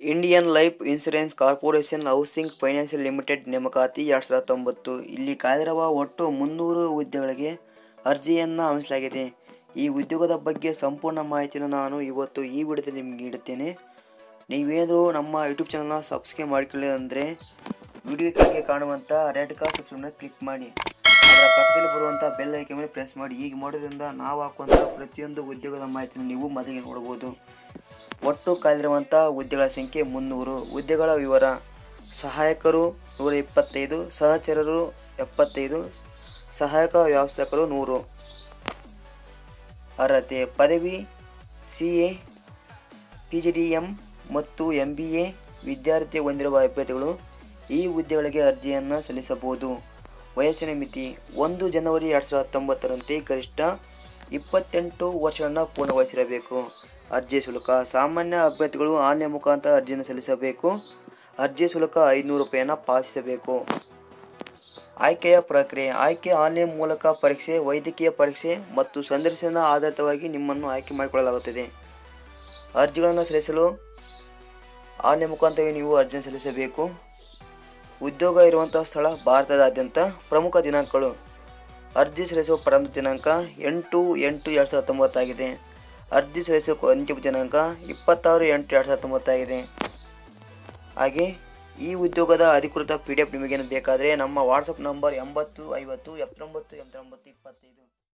Indian life insurance corporation housing financial limited ನೇಮಕಾತಿ ಎರಡು ಸಾವಿರದ ಹತ್ತೊಂಬತ್ತು ಇಲ್ಲಿ ಕಾದಿರುವ ಒಟ್ಟು ಮುನ್ನೂರು ಹುದ್ದೆಗಳಿಗೆ ಅರ್ಜಿಯನ್ನು ಆಹ್ವಾನಿಸಲಾಗಿದೆ ಈ ಉದ್ಯೋಗದ ಬಗ್ಗೆ ಸಂಪೂರ್ಣ ಮಾಹಿತಿಯನ್ನು ನಾನು ಇವತ್ತು ಈ ವಿಡಿಯೋದಲ್ಲಿ ನಿಮಗೆ ನೀಡುತ್ತೇನೆ ನೀವೇನಾದರೂ ನಮ್ಮ ಯೂಟ್ಯೂಬ್ ಚಾನಲ್ನ ಸಬ್ಸ್ಕ್ರೈಬ್ ಮಾಡಿಕೊಳ್ಳಿ ಅಂದರೆ ವಿಡಿಯೋ ಕೆಳಗೆ ಕಾಣುವಂಥ ರೆಡ್ ಕಾರ್ ಸಬ್ಸ್ಕ್ರೈಬ್ನ ಕ್ಲಿಕ್ ಮಾಡಿ ಅದರ ಪಕ್ಕದಲ್ಲಿ ಬರುವಂಥ ಬೆಲ್ ಐಕನ್ ಮೇಲೆ ಪ್ರೆಸ್ ಮಾಡಿ ಹೀಗೆ ಮಾಡೋದ್ರಿಂದ ನಾವು ಹಾಕುವಂಥ ಪ್ರತಿಯೊಂದು ಉದ್ಯೋಗದ ಮಾಹಿತಿಯನ್ನು ನೀವು ಮೊದಲಿಗೆ ನೋಡ್ಬೋದು ಒಟ್ಟು ಕಾದಿರುವಂಥ ಹುದ್ದೆಗಳ ಸಂಖ್ಯೆ ಮುನ್ನೂರು ಹುದ್ದೆಗಳ ವಿವರ ಸಹಾಯಕರು ನೂರ ಇಪ್ಪತ್ತೈದು ಸಹಚರರು ಎಪ್ಪತ್ತೈದು ಸಹಾಯಕ ವ್ಯವಸ್ಥಕರು ನೂರು ಅರ್ಹತೆ ಪದವಿ C A P G D M ಮತ್ತು ಎಂ ಬಿ ಎ ವಿದ್ಯಾರ್ಥಿ ಹೊಂದಿರುವ ಅಭ್ಯರ್ಥಿಗಳು ಈ ಹುದ್ದೆಗಳಿಗೆ ಅರ್ಜಿಯನ್ನು ಸಲ್ಲಿಸಬಹುದು ವಯಸ್ಸಿನ ಮಿತಿ ಒಂದು ಜನವರಿ ಎರಡು ಸಾವಿರದ ಹತ್ತೊಂಬತ್ತರಂತೆ ಗರಿಷ್ಠ ಇಪ್ಪತ್ತೆಂಟು ವರ್ಷಗಳನ್ನು ಪೂರ್ಣಗೊಳಿಸಿರಬೇಕು ಅರ್ಜಿ ಶುಲ್ಕ ಸಾಮಾನ್ಯ ಅಭ್ಯರ್ಥಿಗಳು ಆನ್ಲೈನ್ ಮುಖಾಂತರ ಅರ್ಜಿಯನ್ನು ಸಲ್ಲಿಸಬೇಕು ಅರ್ಜಿ ಶುಲ್ಕ ಐನೂರು ರೂಪಾಯಿಯನ್ನು ಪಾವತಿಸಬೇಕು ಆಯ್ಕೆಯ ಪ್ರಕ್ರಿಯೆ ಆಯ್ಕೆ ಆನ್ಲೈನ್ ಮೂಲಕ ಪರೀಕ್ಷೆ ವೈದ್ಯಕೀಯ ಪರೀಕ್ಷೆ ಮತ್ತು ಸಂದರ್ಶನ ಆಧಾರಿತವಾಗಿ ನಿಮ್ಮನ್ನು ಆಯ್ಕೆ ಮಾಡಿಕೊಳ್ಳಲಾಗುತ್ತದೆ ಅರ್ಜಿಗಳನ್ನು ಸಲ್ಲಿಸಲು ಆನ್ಲೈನ್ ಮುಖಾಂತರವೇ ನೀವು ಅರ್ಜಿಯನ್ನು ಸಲ್ಲಿಸಬೇಕು ಉದ್ಯೋಗ ಇರುವಂತಹ ಸ್ಥಳ ಭಾರತದಾದ್ಯಂತ ಪ್ರಮುಖ ದಿನಾಂಕಗಳು ಅರ್ಜಿ ಸಲ್ಲಿಸುವ ಪ್ರಾರಂಭ ದಿನಾಂಕ ಎಂಟು ಎಂಟು ಎರಡು ಸಾವಿರದ ಹತ್ತೊಂಬತ್ತಾಗಿದೆ ಅರ್ಜಿ ಸಲ್ಲಿಸುವ ಅಂತಿಮ ದಿನಾಂಕ ಇಪ್ಪತ್ತಾರು ಎಂಟು ಎರಡು ಸಾವಿರದ ಹತ್ತೊಂಬತ್ತಾಗಿದೆ ಹಾಗೆ ಈ ಉದ್ಯೋಗದ ಅಧಿಕೃತ ಪಿ ಡಿ ಎಫ್ ನಿಮಗೇನು ಬೇಕಾದರೆ ನಮ್ಮ ವಾಟ್ಸಪ್ ನಂಬರ್ ಎಂಬತ್ತು ಐವತ್ತು ಎಪ್ಪತ್ತೊಂಬತ್ತು ಎಂಬತ್ತೊಂಬತ್ತು ಇಪ್ಪತ್ತೈದು